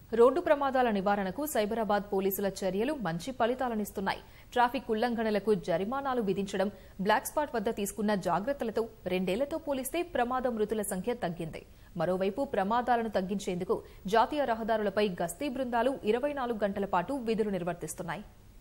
road ప్రమాదాల నివారణకు సైబరాబాద్ పోలీసుల చర్యలు మంచి ఫలితాలనిస్తున్నాయి ట్రాఫిక్ ఉల్లంఘనలకు జరిమానాలు విధించడం బ్లాక్ స్పాట్ వద్ద తీసుకున్న జాగ్రత్తలతో రెండేళ్లతో పోలిస్తే ప్రమాద మృతుల సంఖ్య తగ్గింది మరోవైపు ప్రమాదాలను తగ్గించేందుకు జాతీయ రహదారులపై గస్తీ బృందాలు ఇరవై నాలుగు గంటల పాటు విధులు నిర్వర్తిస్తున్నాయి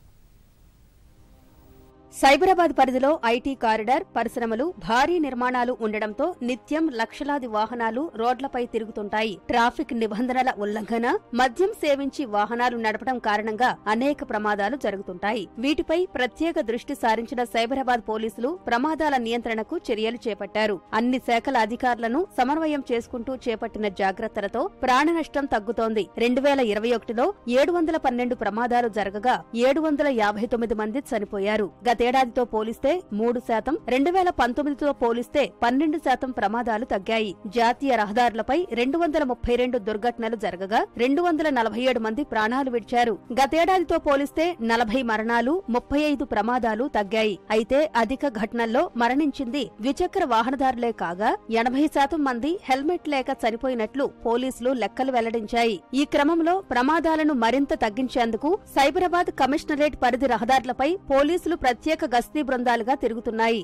సైబరాబాద్ పరిధిలో ఐటీ కారిడార్ పరిశ్రమలు భారీ నిర్మాణాలు ఉండడంతో నిత్యం లక్షలాది వాహనాలు రోడ్లపై తిరుగుతుంటాయి ట్రాఫిక్ నిబంధనల ఉల్లంఘన మద్యం సేవించి వాహనాలు నడపడం కారణంగా అనేక ప్రమాదాలు జరుగుతుంటాయి వీటిపై ప్రత్యేక దృష్టి సారించిన సైబరాబాద్ పోలీసులు ప్రమాదాల నియంత్రణకు చర్యలు చేపట్టారు అన్ని శాఖల అధికారులను సమన్వయం చేసుకుంటూ చేపట్టిన జాగ్రత్తలతో ప్రాణ నష్టం తగ్గుతోంది రెండు వేల ఇరవై ఒకటిలో ఏడు వందల పన్నెండు ప్రమాదాలు జరగగా ఏడు వందల యాభై తొమ్మిది మంది చనిపోయారు గతేడాదితో పోలిస్తే మూడు శాతం రెండు వేల పంతొమ్మిదితో పోలిస్తే పన్నెండు శాతం ప్రమాదాలు తగ్గాయి జాతీయ రహదారులపై రెండు వందల ముప్పై రెండు దుర్ఘటనలు జరగగా రెండు వందల నలభై ఏడు మంది ప్రాణాలు విడిచారు గతేడాదితో పోలిస్తే నలభై మరణాలు ముప్పై ఐదు ప్రమాదాలు తగ్గాయి అయితే అధిక ఘటనల్లో మరణించింది ద్విచక్ర వాహనదారులే కాగా ఎనభై శాతం మంది హెల్మెట్ లేక చనిపోయినట్లు పోలీసులు లెక్కలు వెల్లడించాయి ఈ క్రమంలో ప్రమాదాలను మరింత తగ్గించేందుకు సైబరాబాద్ కమిషనరేట్ పరిధి రహదారులపై పోలీసులు ప్రత్యేక గస్తీ బృందాలుగా తిరుగుతున్నాయి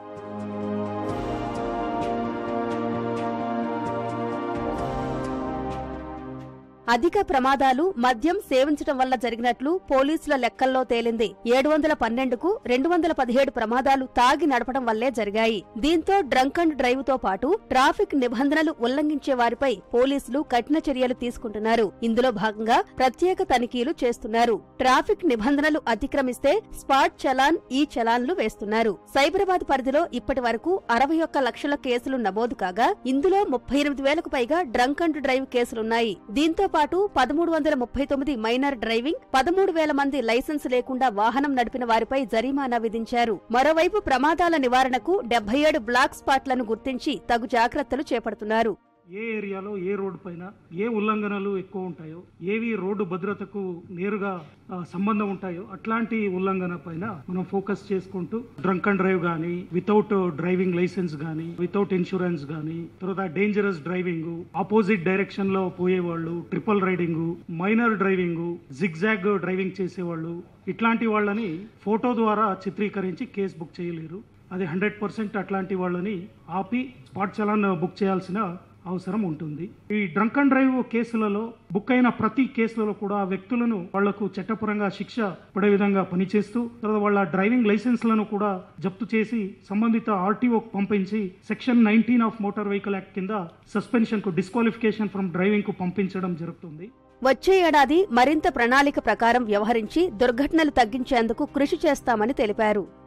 అధిక ప్రమాదాలు మద్యం సేవించడం వల్ల జరిగినట్లు పోలీసుల లెక్కల్లో తేలింది ఏడు వందల పన్నెండుకు రెండు వందల పదిహేడు ప్రమాదాలు తాగి నడపడం వల్లే జరిగాయి దీంతో డ్రంక్ అండ్ డ్రైవ్ తో పాటు ట్రాఫిక్ నిబంధనలు ఉల్లంఘించే వారిపై పోలీసులు కఠిన చర్యలు తీసుకుంటున్నారు ఇందులో భాగంగా ప్రత్యేక తనిఖీలు చేస్తున్నారు ట్రాఫిక్ నిబంధనలు అతిక్రమిస్తే స్పాట్ చలాన్ ఈ చలాన్లు వేస్తున్నారు సైబరాబాద్ పరిధిలో ఇప్పటి వరకు అరవై ఒక్క లక్షల కేసులు నమోదు కాగా ఇందులో ముప్పై ఎనిమిది వేలకు పైగా డ్రంక్ అండ్ డ్రైవ్ కేసులున్నాయి దీంతో పాటు పదమూడు వందల ముప్పై తొమ్మిది మైనర్ డ్రైవింగ్ పదమూడు వేల మంది లైసెన్స్ లేకుండా వాహనం నడిపిన వారిపై జరిమానా విధించారు మరోవైపు ప్రమాదాల నివారణకు డెబ్బై ఏడు బ్లాక్ స్పాట్లను గుర్తించి తగు జాగ్రత్తలు చేపడుతున్నారు ఏ ఏరియాలో ఏ రోడ్డు పైన ఏ ఉల్లంఘనలు ఎక్కువ ఉంటాయో ఏవి రోడ్డు భద్రతకు నేరుగా ఆ, సంబంధం ఉంటాయో అట్లాంటి ఉల్లంఘన పైన మనం ఫోకస్ చేసుకుంటూ డ్రంక్ అండ్ డ్రైవ్ కానీ వితౌట్ డ్రైవింగ్ లైసెన్స్ కానీ వితౌట్ ఇన్సూరెన్స్ కానీ తర్వాత డేంజరస్ డ్రైవింగ్ ఆపోజిట్ డైరెక్షన్ లో పోయేవాళ్ళు triple riding minor driving zigzag driving చేసేవాళ్ళు ఇట్లాంటి వాళ్ళని ఫోటో ద్వారా చిత్రీకరించి కేసు బుక్ చేయలేరు అది హండ్రెడ్ పర్సెంట్ అట్లాంటి వాళ్ళని ఆపి స్పాట్ చలాన్ బుక్ చేయాల్సిన అవసరం ఉంటుంది ఈ డ్రంక్ అండ్ డ్రైవ్ కేసులలో బుక్ అయిన ప్రతి కేసులలో కూడా ఆ వ్యక్తులను వాళ్లకు చట్టపరంగా శిక్ష పడే విధంగా పనిచేస్తూ తర్వాత వాళ్ళ డ్రైవింగ్ లైసెన్స్లను కూడా జప్తు చేసి సంబంధిత ఆర్టీఓకి పంపించి section nineteen of motor vehicle act కింద సస్పెన్షన్ కు డిస్క్వాలిఫికేషన్ ఫ్రమ్ డ్రైవింగ్ కు పంపించడం జరుగుతుంది వచ్చే ఏడాది మరింత ప్రణాళిక ప్రకారం వ్యవహరించి దుర్ఘటనలు తగ్గించేందుకు కృషి చేస్తామని తెలిపారు